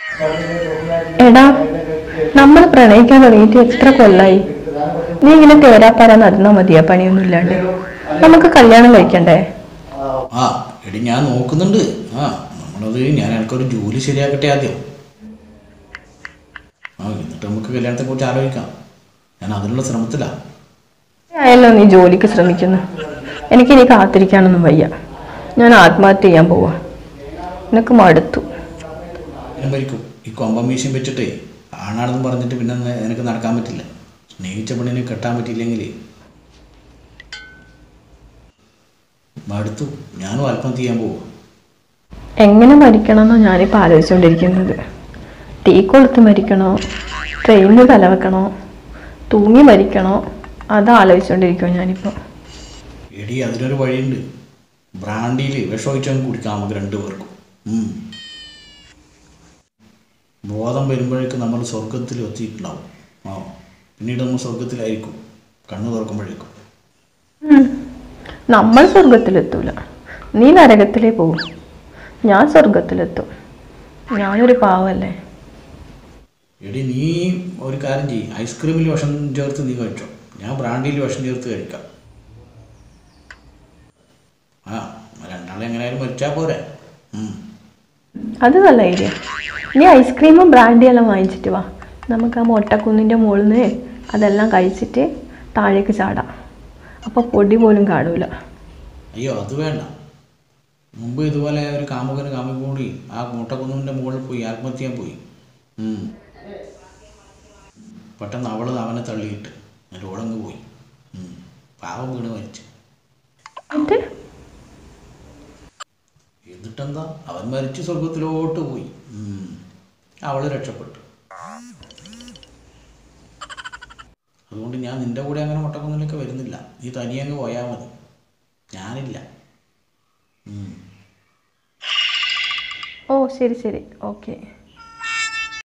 എടാ നമ്മൾ പ്രണയിക്കാൻ തുടങ്ങിയിട്ട് എത്ര കൊല്ലായി നീ ഇങ്ങനെ തേരാപ്പാരാ നടന്നാ മതിയാ പണിയൊന്നും ഇല്ലാണ്ട് നമുക്ക് കല്യാണം കഴിക്കണ്ടേ ആ എടി ഞാൻ നോക്കുന്നുണ്ട് ആ നമ്മളത് ഞാൻ എനിക്കൊരു ജോലി ശരിയാക്കട്ടെ ആദ്യം ആ എന്നിട്ട് നമുക്ക് കല്യാണത്തെ കുറിച്ച് ആലോചിക്കാം ഞാൻ അതിനുള്ള ശ്രമത്തിലാണ് ആയല്ലോ നീ ജോലിക്ക് ശ്രമിക്കുന്നു എനിക്കിനി കാത്തിരിക്കാനൊന്നും വയ്യ ഞാൻ ആത്മഹത്യ ചെയ്യാൻ പോവാ നിനക്ക് മടുത്തു ഞാൻ മരിക്കും ഈ കൊമ്പം മീശയും വെച്ചിട്ടേ ആണാണെന്ന് പറഞ്ഞിട്ട് പിന്നെ ന- എനിക്ക് നടക്കാൻ പറ്റില്ല സ്നേഹിച്ച പെണ്ണിനെ കെട്ടാൻ പറ്റിയില്ലെങ്കിൽ മടുത്തു ഞാനും ആത്മഹത്യ ചെയ്യാൻ പോവാ എങ്ങനെ മരിക്കണമെന്നോ ഞാനിപ്പോൾ ആലോചിച്ചുകൊണ്ടിരിക്കുന്നത് തീ കൊളുത്ത് മരിക്കണോ ട്രെയിനിൽ തലവെക്കണോ തൂങ്ങി മരിക്കണോ അത് ആലോചിച്ചുകൊണ്ടിരിക്കുമോ ഞാനിപ്പോൾ എടി അതിനൊരു വഴിയുണ്ട് ബ്രാൻഡിയിൽ വിഷമൊഴിച്ചങ്ങ് കുടിക്കാം നമുക്ക് രണ്ടു പേർക്കും ഉം. ബോധം വരുമ്പോഴേക്കും നമ്മൾ സ്വർഗത്തിൽ എത്തിയിട്ടുണ്ടാവും ആ പിന്നീട് നമ്മൾ സ്വർഗത്തിലായിരിക്കും കണ്ണു തുറക്കുമ്പോഴേക്കും നമ്മൾ സ്വർഗത്തിലെത്തൂല നീ നരകത്തിലേ പോവും ഞാൻ സ്വർഗത്തിലെത്തും ഞാനൊരു പാവല്ലേ എടി നീ ഒരു കാര്യം ചെയ്യ് ഐസ്ക്രീമിൽ വിഷം ചേർത്ത് നീ കഴിച്ചോ ഞാൻ ബ്രാൻഡിയിൽ വിഷം ചേർത്ത് കഴിക്കാം ആ രണ്ടാളെ എങ്ങനെയായാലും മരിച്ചാൽ പോരെ ഉം. അത് നല്ല ഐഡിയ നീ ഐസ്ക്രീമും ബ്രാൻഡി എല്ലാം വാങ്ങിച്ചിട്ട് വാ നമുക്ക് ആ മൊട്ടക്കുന്നിൻ്റെ മുകളിൽ നിന്ന് അതെല്ലാം കഴിച്ചിട്ട് താഴേക്ക് ചാടാം അപ്പോൾ പൊടി പോലും കാണൂല അയ്യോ അത് വേണ്ട മുമ്പ് ഇതുപോലെ ഒരു കാമുകന് കാമുക കൂടി ആ മുട്ടക്കുന്നിൻ്റെ മുകളിൽ പോയി ആത്മഹത്യ ചെയ്യാൻ പോയി ഉം. പെട്ടെന്ന് അവൾ അവനെ തള്ളിയിട്ട് എന്നിട്ട് ഓളങ്ങ് പോയി ഉം. പാവം വീണ് മരിച്ചു എന്നിട്ട് എന്നിട്ടെന്താ അവൻ മരിച്ച് സ്വർഗത്തിലോട്ട് പോയി ഉം. അവള് രക്ഷപ്പെട്ടു അതുകൊണ്ട് ഞാൻ നിന്റെ കൂടെ അങ്ങനെ മുട്ടക്കുന്നിലൊക്കെ വരുന്നില്ല നീ തനിയെ അങ്ങ് പോയാൽ മതി ഞാനില്ല ഉം. ഓ ശരി ശരി ഓക്കെ